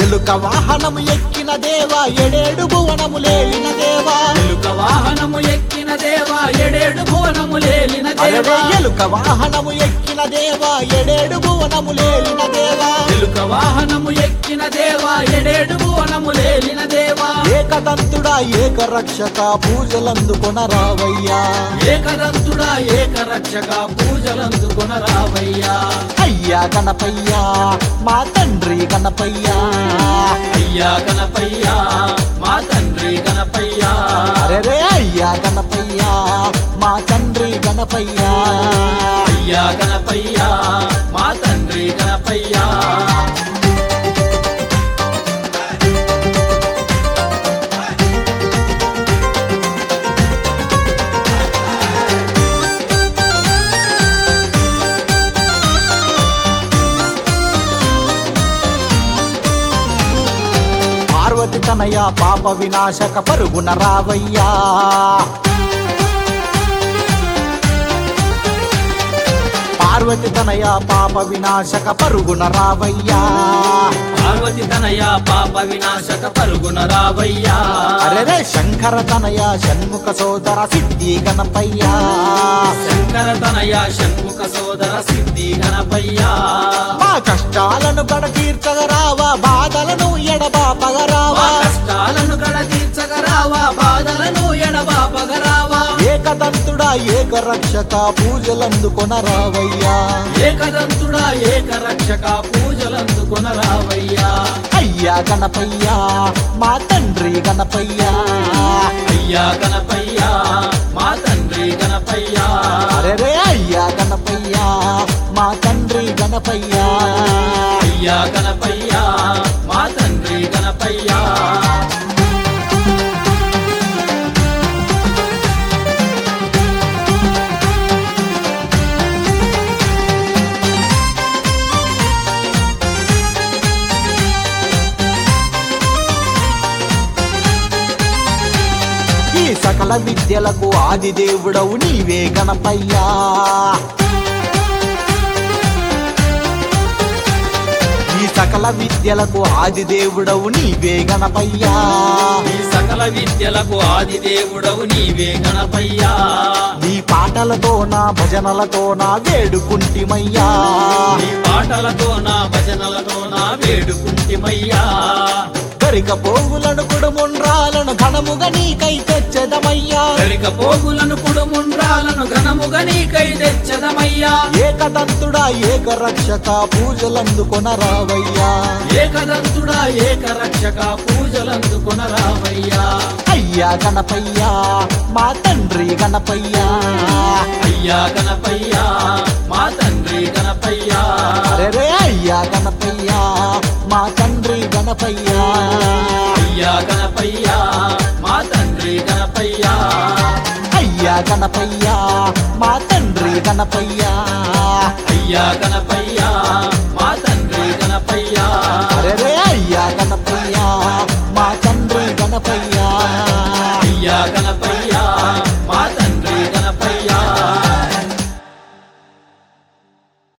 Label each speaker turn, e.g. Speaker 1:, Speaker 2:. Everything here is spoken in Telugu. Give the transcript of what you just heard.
Speaker 1: ఎలుక వాహనము ఎక్కిన దేవా ఎడేడు భువనము లేలిన దేవా
Speaker 2: ఎలుక వాహనము ఎక్కిన దేవా ఎడేడు భువనము లేలిన
Speaker 1: అరెరే
Speaker 2: దేవా
Speaker 1: ఎలుక వాహనము ఎక్కిన దేవా ఎడేడు భువనము లేలిన దేవా
Speaker 2: ఎలుక వాహనము ఎక్కిన దేవా ఎడేడు భువనము లేలిన దేవా
Speaker 1: ఏకదంతుడా ఏక రక్షక పూజలందుకొనరావయ్యా
Speaker 2: ఏకదంతుడా ఏకరక్షక పూజలందుకొనరావయ్యా
Speaker 1: అయ్యా గణపయ్యా మా తండ్రి గణపయ్యా
Speaker 2: అయ్యా గణపయ్యా మా తండ్రి గణపయ్యా
Speaker 1: అరెరే అయ్యా గణపయ్యా మా తండ్రి గణపయ్యా
Speaker 2: అయ్యా గణపయ్యా మా తండ్రి గణపయ్యా
Speaker 1: పార్వతి తనయ పాప వినాశక పరుగున రావయ్యా పార్వతి తనయ పాప వినాశక పరుగున రావయ్యా
Speaker 2: పార్వతి తనయ పాప వినాశక పరుగున రావయ్యా
Speaker 1: అరెరే శంకర తనయ షణ్ముఖ సోదర సిద్ధి గణపయ్యా
Speaker 2: శంకర తనయ షణ్ముఖ సోదర సిద్ధి గణపయ్యా
Speaker 1: మా కష్టాలను కడ తీర్చగరావా బాధలను ఎడబాపగరావా
Speaker 2: మా కష్టాలను కడ తీర్చగరావా బాధలను ఎడబాపగరావా
Speaker 1: ఏకదంతుడా ఏక రక్షక పూజలందుకొనరావయ్యా
Speaker 2: ఏకదంతుడా ఏకరక్షక పూజలందుకొనరావయ్యా
Speaker 1: అయ్యా గణపయ్యా మా తండ్రి గణపయ్యా
Speaker 2: అయ్యా గణపయ్యా మా తండ్రి గణపయ్యా
Speaker 1: అరెరే అయ్యా గణపయ్యా మా తండ్రి గణపయ్యా
Speaker 2: అయ్యా గణపయ్యా మా తండ్రి గణపయ్యా
Speaker 1: ఈ సకల విద్యలకు ఆది దేవుడవు నీవే గణపయ్యా ఈ సకల విద్యలకు ఆది దేవుడవు నీవే గణపయ్యా
Speaker 2: ఈ సకల విద్యలకు ఆది దేవుడవు నీవే గణపయ్యా
Speaker 1: నీ పాటలతో నా భజనలతో నా వేడుకుంటిమయ్యా
Speaker 2: నీ పాటలతో నా భజనలతో నా వేడుకుంటిమయ్యా
Speaker 1: గరిక పోగులను కుడుముండ్రాలను ఘనముగా నీకై తెచ్చెదమయ్యా
Speaker 2: గరిక పోగులను కుడుముండ్రాలను ఘనముగా నీకై తెచ్చదమయ్యా
Speaker 1: ఏకదంతుడా ఏక రక్షక పూజలందుకొనరావయ్యా
Speaker 2: ఏకదంతుడా ఏకరక్షక పూజలందుకొనరావయ్యా
Speaker 1: అయ్యా గణపయ్యా మా తండ్రి గణపయ్యా
Speaker 2: అయ్యా గణపయ్యా మా తండ్రి గణపయ్యా
Speaker 1: అరెరే అయ్యా గణపయ్యా మా తండ్రి గణపయ్యా
Speaker 2: అయ్యా గణపయ్యా మా తండ్రి గణపయ్యా
Speaker 1: అయ్యా గణపయ్యా మా తండ్రి గణపయ్యా
Speaker 2: అయ్యా గణపయ్యా